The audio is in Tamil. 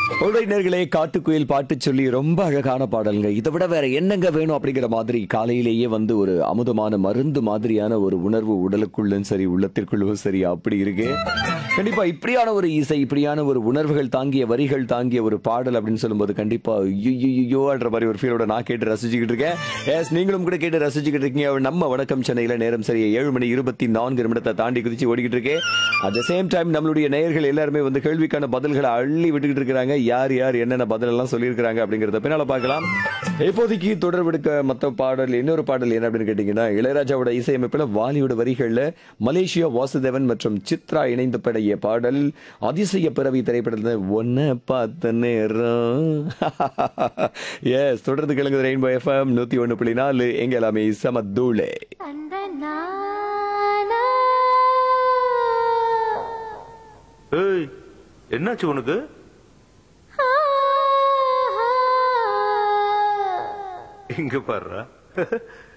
உடையினர்களே காட்டுக்குயில் பாட்டு சொல்லி ரொம்ப அழகான பாடல்ங்க இதை விட வேற என்னங்க வேணும் அப்படிங்கிற மாதிரி காலையிலேயே வந்து ஒரு அமுதமான மருந்து மாதிரியான ஒரு உணர்வு உடலுக்குள்ளும் சரி உள்ளத்திற்குள்ளும் சரி அப்படி இருக்கு கண்டிப்பா இப்படியான ஒரு இசை இப்படியான ஒரு உணர்வுகள் தாங்கிய வரிகள் தாங்கிய ஒரு பாடல் அப்படின்னு சொல்லும்போது கண்டிப்பா ஐயோன்ற மாதிரி ஒரு ஃபீலோட நான் கேட்டு ரசிச்சுக்கிட்டு இருக்கேன் எஸ் நீங்களும் கூட கேட்டு ரசிச்சுக்கிட்டு இருக்கீங்க நம்ம வணக்கம் சென்னையில நேரம் சரியா ஏழு மணி இருபத்தி நான்கு நிமிடத்தை தாண்டி குதிச்சு ஓடிக்கிட்டு இருக்கேன் அட் த சேம் டைம் நம்மளுடைய நேயர்கள் எல்லாருமே வந்து கேள்விக்கான பதில்களை அள்ளி விட்டுக்கிட்டு இருக்காங்க யார் யார் என்னென்ன பதில் எல்லாம் சொல்லியிருக்காங்க அப்படிங்கறத பின்னால பார்க்கலாம் இப்போதைக்கு தொடர்பெடுக்க மத்த பாடல் இன்னொரு பாடல் என்ன அப்படின்னு கேட்டீங்கன்னா இளையராஜாவோட இசையமைப்புல வாலியோட வரிகள்ல மலேசியா வாசுதேவன் மற்றும் சித்ரா இணைந்து பாடிய பாடல் அதிசய பிறவி திரைப்படத்துல ஒன்ன பார்த்த நேரம் எஸ் தொடர்ந்து கிழங்கு ரெயின்போ எஃப்எம் நூத்தி ஒண்ணு புள்ளி நாலு எங்க எல்லாமே சமத்தூளே அந்த நானா ஏய் என்னாச்சு உனக்கு ஆ, ஆ. இங்க பாருடா